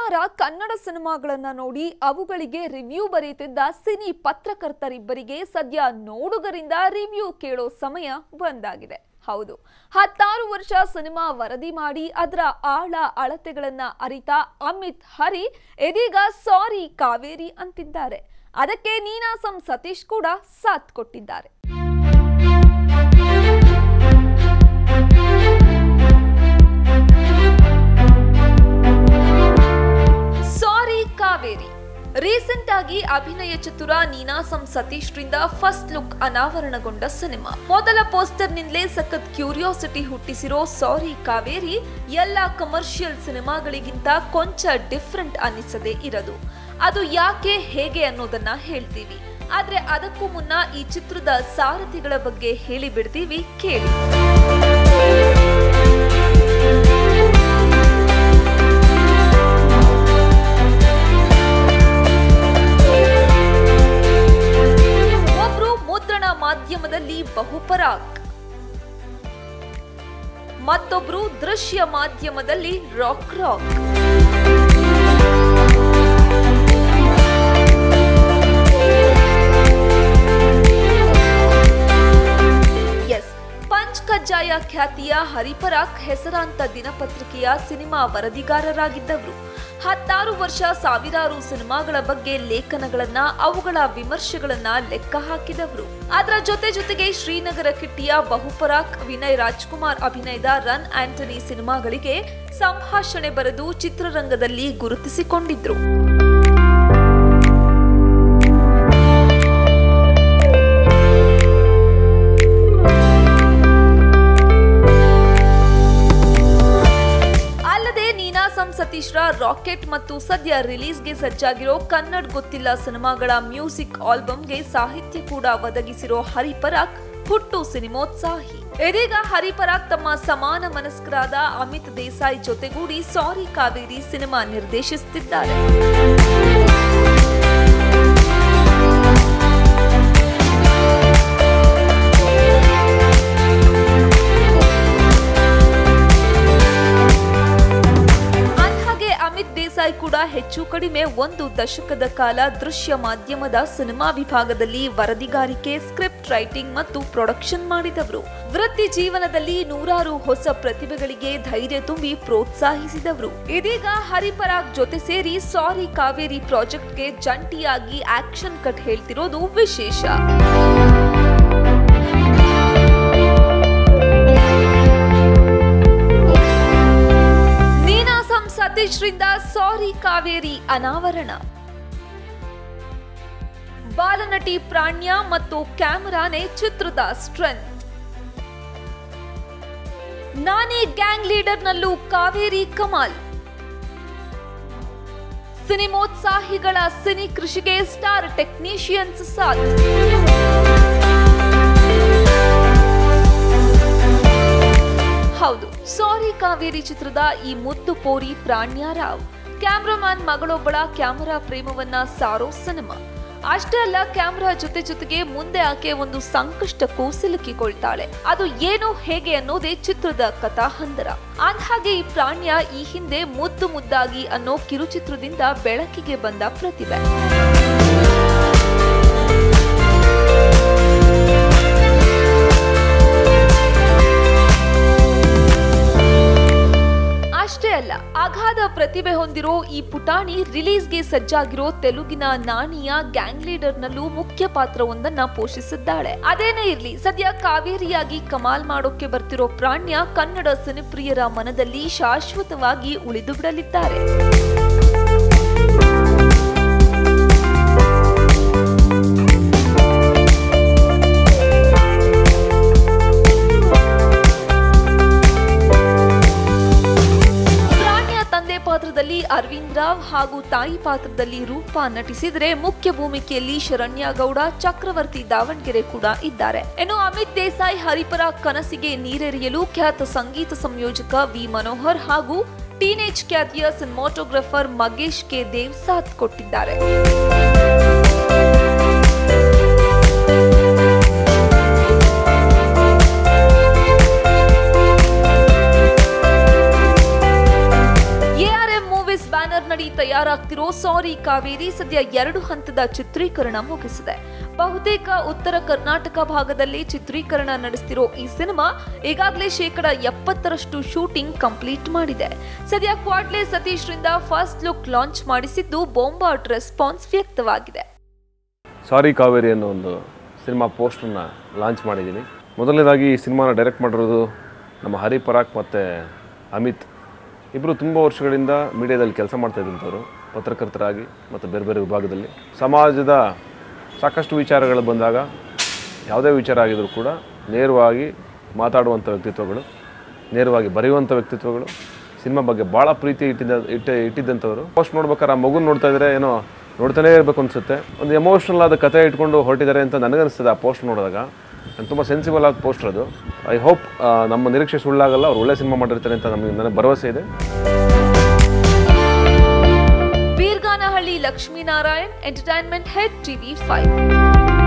ವಾರ ಕನ್ನಡ ಸಿನಿಮಾಗಳನ್ನ ನೋಡಿ ಅವುಗಳಿಗೆ ರಿವ್ಯೂ ಬರೆಯುತ್ತಿದ್ದ ಸಿನಿ ಪತ್ರಕರ್ತರಿಬ್ಬರಿಗೆ ಸದ್ಯ ನೋಡುಗರಿಂದ ರಿವ್ಯೂ ಕೇಳೋ ಸಮಯ ಬಂದಾಗಿದೆ ಹೌದು ಹತ್ತಾರು ವರ್ಷ ಸಿನಿಮಾ ವರದಿ ಮಾಡಿ ಅದರ ಆಳ ಅಳತೆಗಳನ್ನ ಅರಿತ ಅಮಿತ್ ಹರಿ ಇದೀಗ ಸಾರಿ ಕಾವೇರಿ ಅಂತಿದ್ದಾರೆ ಅದಕ್ಕೆ ನೀನಾಸಂ ಸತೀಶ್ ಕೂಡ ಸಾಥ್ ಕೊಟ್ಟಿದ್ದಾರೆ ಸಾರಿ ಕಾವೇರಿ ರೀಸೆಂಟ್ ಆಗಿ ಅಭಿನಯ ಚತುರ ನೀನಾಸಂ ಸತೀಶ್ರಿಂದ ಫಸ್ಟ್ ಲುಕ್ ಅನಾವರಣಗೊಂಡ ಸಿನಿಮಾ ಮೊದಲ ಪೋಸ್ಟರ್ ನಿಂದಲೇ ಸಖತ್ ಕ್ಯೂರಿಯಾಸಿಟಿ ಹುಟ್ಟಿಸಿರೋ ಸಾರಿ ಕಾವೇರಿ ಎಲ್ಲ ಕಮರ್ಷಿಯಲ್ ಸಿನಿಮಾಗಳಿಗಿಂತ ಕೊಂಚ ಡಿಫ್ರೆಂಟ್ ಅನ್ನಿಸದೇ ಇರದು ಅದು ಯಾಕೆ ಹೇಗೆ ಅನ್ನೋದನ್ನ ಹೇಳ್ತೀವಿ ಆದ್ರೆ ಅದಕ್ಕೂ ಮುನ್ನ ಈ ಚಿತ್ರದ ಸಾರಥಿಗಳ ಬಗ್ಗೆ ಹೇಳಿ ಬಿಡ್ತೀವಿ ಕೇಳಿ ಒಬ್ರು ಮುದ್ರಣ ಮಾಧ್ಯಮದಲ್ಲಿ ಬಹುಪರಾಕ್ ಮತ್ತೊಬ್ರು ದೃಶ್ಯ ಮಾಧ್ಯಮದಲ್ಲಿ ರಾಕ್ ರಾಕ್ ಎಸ್ ಪಂಚ್ ಕಜ್ಜಾಯ ಖ್ಯಾತಿಯ ಹರಿಪರಾಕ್ ಹೆಸರಾಂತ ದಿನಪತ್ರಿಕೆಯ ಸಿನಿಮಾ ವರದಿಗಾರರಾಗಿದ್ದವರು ಹತ್ತಾರು ವರ್ಷ ಸಾವಿರಾರು ಸಿನಿಮಾಗಳ ಬಗ್ಗೆ ಲೇಖನಗಳನ್ನ ಅವುಗಳ ವಿಮರ್ಶೆಗಳನ್ನ ಲೆಕ್ಕ ಹಾಕಿದವರು ಅದರ ಜೊತೆ ಜೊತೆಗೆ ಶ್ರೀನಗರ ಕಿಟ್ಟಿಯ ಬಹುಪರಾಕ್ ವಿನಯ್ ರಾಜ್ಕುಮಾರ್ ಅಭಿನಯದ ರನ್ ಆಂಟನಿ ಸಿನಿಮಾಗಳಿಗೆ ಸಂಭಾಷಣೆ ಬರೆದು ಚಿತ್ರರಂಗದಲ್ಲಿ ಗುರುತಿಸಿಕೊಂಡಿದ್ರು ಅಲ್ಲದೆ ನೀನಾಸಂ ಸತೀಶ್ರ ರಾಕೆಟ್ ಮತ್ತು ಸದ್ಯ ರಿಲೀಸ್ಗೆ ಸಜ್ಜಾಗಿರೋ ಕನ್ನಡ ಗೊತ್ತಿಲ್ಲ ಸಿನಿಮಾಗಳ ಮ್ಯೂಸಿಕ್ ಆಲ್ಬಂಗೆ ಸಾಹಿತ್ಯ ಕೂಡ ಒದಗಿಸಿರೋ ಹರಿಪರಾಕ್ ಹುಟ್ಟು ಸಿನಿಮೋತ್ಸಾಹಿ ಇದೀಗ ಹರಿಪರಾಕ್ ತಮ್ಮ ಸಮಾನ ಮನಸ್ಕರಾದ ಅಮಿತ್ ದೇಸಾಯಿ ಜೊತೆಗೂಡಿ ಸಾರಿ ಕಾವೇರಿ ಸಿನಿಮಾ ನಿರ್ದೇಶಿಸುತ್ತಿದ್ದಾರೆ ಅಂದ್ಹಾಗೆ ಅಮಿತ್ ದೇಸಾಯಿ ಕೂಡ ಹೆಚ್ಚು ಕಡಿಮೆ ಒಂದು ದಶಕದ ಕಾಲ ದೃಶ್ಯ ಮಾಧ್ಯಮದ ಸಿನಿಮಾ ವಿಭಾಗದಲ್ಲಿ ವರದಿಗಾರಿಕೆ ಸ್ಕ್ರಿಪ್ಟ್ ರೈಟಿಂಗ್ ಮತ್ತು ಪ್ರೊಡಕ್ಷನ್ ಮಾಡಿದವರು ವೃತ್ತಿ ಜೀವನದಲ್ಲಿ ನೂರಾರು ಹೊಸ ಪ್ರತಿಭೆಗಳಿಗೆ ಧೈರ್ಯ ತುಂಬಿ ಪ್ರೋತ್ಸಾಹಿಸಿದವರು ಇದೀಗ ಹರಿಪರಾಗ್ ಜೊತೆ ಸೇರಿ ಸಾರಿ ಕಾವೇರಿ ಪ್ರಾಜೆಕ್ಟ್ಗೆ ಜಂಟಿಯಾಗಿ ಆಕ್ಷನ್ ಕಟ್ ಹೇಳ್ತಿರೋದು ವಿಶೇಷ ನೀನಾಸಂ ಸತೀಶ್ರಿಂದ ಸಾರಿ ಕಾವೇರಿ ಅನಾವರಣ ಬಾಲನಟಿ ಪ್ರಾಣ್ಯ ಮತ್ತು ಕ್ಯಾಮರಾನೇ ಚಿತ್ರದ ಸ್ಟ್ರೆಂತ್ ನಾನೇ ಗ್ಯಾಂಗ್ ಲೀಡರ್ನಲ್ಲೂ ಕಾವೇರಿ ಕಮಾಲ್ ಸಿನಿಮೋತ್ಸಾಹಿಗಳ ಸಿನಿ ಕೃಷಿಗೆ ಸ್ಟಾರ್ ಟೆಕ್ನಿಷಿಯನ್ಸ್ ಸಾಥ್ ಹೌದು ಸಾರಿ ಕಾವೇರಿ ಚಿತ್ರದ ಈ ಮುದ್ದು ಪೋರಿ ಪ್ರಾಣ್ಯರಾವ್ ಕ್ಯಾಮ್ರಾಮನ್ ಮಗಳೊಬ್ಬಳ ಕ್ಯಾಮರಾ ಪ್ರೇಮವನ್ನ ಸಾರೋ ಸಿನಿಮಾ ಅಷ್ಟೇ ಅಲ್ಲ ಕ್ಯಾಮ್ರಾ ಜೊತೆ ಜೊತೆಗೆ ಮುಂದೆ ಆಕೆ ಒಂದು ಸಂಕಷ್ಟಕ್ಕೂ ಸಿಲುಕಿಕೊಳ್ತಾಳೆ ಅದು ಏನು ಹೇಗೆ ಅನ್ನೋದೇ ಚಿತ್ರದ ಕಥಾಹಂದರ ಅಂದ್ಹಾಗೆ ಈ ಪ್ರಾಣ್ಯ ಈ ಹಿಂದೆ ಮುದ್ದು ಮುದ್ದಾಗಿ ಅನ್ನೋ ಕಿರುಚಿತ್ರದಿಂದ ಬೆಳಕಿಗೆ ಬಂದ ಪ್ರತಿಭೆ ಅಷ್ಟೇ ಅಲ್ಲ ಅಗಾಧ ಪ್ರತಿಭೆ ಹೊಂದಿರೋ ಈ ಪುಟಾಣಿ ರಿಲೀಸ್ಗೆ ಸಜ್ಜಾಗಿರೋ ತೆಲುಗಿನ ನಾಣಿಯ ಗ್ಯಾಂಗ್ ಲೀಡರ್ನಲ್ಲೂ ಮುಖ್ಯ ಪಾತ್ರವೊಂದನ್ನ ಪೋಷಿಸಿದ್ದಾಳೆ ಅದೇನೇ ಇರ್ಲಿ ಸದ್ಯ ಕಾವೇರಿಯಾಗಿ ಕಮಾಲ್ ಮಾಡೋಕೆ ಬರ್ತಿರೋ ಪ್ರಾಣ್ಯ ಕನ್ನಡ ಸಿನಿಪ್ರಿಯರ ಮನದಲ್ಲಿ ಶಾಶ್ವತವಾಗಿ ಉಳಿದು ಬಿಡಲಿದ್ದಾರೆ ಪ್ರಾಣ್ಯ ತಂದೆ ಪಾತ್ರದಲ್ಲಿ ಅರವಿಂದ್ ರಾವ್ ಹಾಗೂ ತಾಯಿ ಪಾತ್ರದಲ್ಲಿ ರೂಪಾ ನಟಿಸಿದರೆ ಮುಖ್ಯ ಭೂಮಿಕೆಯಲ್ಲಿ ಶರಣ್ಯ ಗೌಡ ಚಕ್ರವರ್ತಿ ದಾವಣಗೆರೆ ಕೂಡ ಇದ್ದಾರೆ ಇನ್ನು ಅಮಿತ್ ದೇಸಾಯಿ ಹರಿಪರ ಕನಸಿಗೆ ನೀರೆರೆಯಲು ಖ್ಯಾತ ಸಂಗೀತ ಸಂಯೋಜಕ ವಿ ಮನೋಹರ್ ಹಾಗೂ ಟೀನೇಜ್ ಖ್ಯಾತಿಯ ಸಿನಿಮಾಟೋಗ್ರಫರ್ ಮಗೇಶ್ ಕೆ ದೇವ್ ಸಾಥ್ ಕೊಟ್ಟಿದ್ದಾರೆ ಎಆರ್ಎಂ ಮೂವೀಸ್ ಬ್ಯಾನರ್ ನಡಿ ತಯಾರಿಸಿದ ಆಗ್ತಿರೋ ಸಾರಿ ಕಾವೇರಿ ಸದ್ಯ ಎರಡು ಹಂತದ ಚಿತ್ರೀಕರಣ ಮುಗಿಸಿದೆ ಬಹುತೇಕ ಉತ್ತರ ಕರ್ನಾಟಕ ಭಾಗದಲ್ಲಿ ಚಿತ್ರೀಕರಣ ನಡೆಸ್ತಿರೋ ಈ ಸಿನಿಮಾ ಈಗಾಗಲೇ ಶೇಕಡ ಎಪ್ಪತ್ತರಷ್ಟು ಶೂಟಿಂಗ್ ಕಂಪ್ಲೀಟ್ ಮಾಡಿದೆ ಸದ್ಯ ಕ್ವಾಡ್ಲೆ ಸತೀಶ್ರಿಂದ ಫಸ್ಟ್ ಲುಕ್ ಲಾಂಚ್ ಮಾಡಿಸಿದ್ದು ಬೊಂಬಾಟ್ ರೆಸ್ಪಾನ್ಸ್ ವ್ಯಕ್ತವಾಗಿದೆ ಸಾರಿ ಕಾವೇರಿ ಅನ್ನೋ ಒಂದು ಸಿನಿಮಾ ಪೋಸ್ಟನ್ನ ಲಾಂಚ್ ಮಾಡಿದ್ದೀನಿ ಮೊದಲನೇದಾಗಿ ಈ ಸಿನಿಮಾನ ಡೈರೆಕ್ಟ್ ಮಾಡಿರೋದು ನಮ್ಮ ಹರಿ ಪರಾಕ್ ಮತ್ತು ಅಮಿತ್ ಇಬ್ಬರು ತುಂಬ ವರ್ಷಗಳಿಂದ ಮೀಡಿಯಾದಲ್ಲಿ ಕೆಲಸ ಮಾಡ್ತಾ ಇದ್ದಂಥವ್ರು ಪತ್ರಕರ್ತರಾಗಿ ಮತ್ತು ಬೇರೆ ಬೇರೆ ವಿಭಾಗದಲ್ಲಿ ಸಮಾಜದ ಸಾಕಷ್ಟು ವಿಚಾರಗಳು ಬಂದಾಗ ಯಾವುದೇ ವಿಚಾರ ಆಗಿದ್ರೂ ಕೂಡ ನೇರವಾಗಿ ಮಾತಾಡುವಂಥ ವ್ಯಕ್ತಿತ್ವಗಳು ನೇರವಾಗಿ ಬರೆಯುವಂಥ ವ್ಯಕ್ತಿತ್ವಗಳು ಸಿನಿಮಾ ಬಗ್ಗೆ ಭಾಳ ಪ್ರೀತಿ ಇಟ್ಟಿದ್ದ ಇಟ್ಟ ಇಟ್ಟಿದ್ದಂಥವ್ರು ಪೋಸ್ಟ್ ನೋಡ್ಬೇಕಾದ್ರೆ ಆ ಮಗುನ ನೋಡ್ತಾ ಇದ್ರೆ ಏನೋ ನೋಡ್ತಾನೇ ಇರಬೇಕು ಅನಿಸುತ್ತೆ ಒಂದು ಎಮೋಷ್ನಲ್ ಆದ ಕತೆ ಇಟ್ಕೊಂಡು ಹೊರಟಿದ್ದಾರೆ ಅಂತ ನನಗನ್ನಿಸ್ತದೆ ಆ ಪೋಸ್ಟ್ ನೋಡಿದಾಗ ನಾನು ತುಂಬ ಸೆನ್ಸಿಬಲ್ ಆದ ಪೋಸ್ಟರ್ ಅದು ಐ ಹೋಪ್ ನಮ್ಮ ನಿರೀಕ್ಷೆ ಸುಳ್ಳಾಗಲ್ಲ ಅವ್ರು ಒಳ್ಳೆ ಸಿನಿಮಾ ಮಾಡಿರ್ತಾರೆ ಅಂತ ನಮಗೆ ನನಗೆ ಭರವಸೆ ಇದೆ Beerganahalli Lakshminarayan entertainment head TV five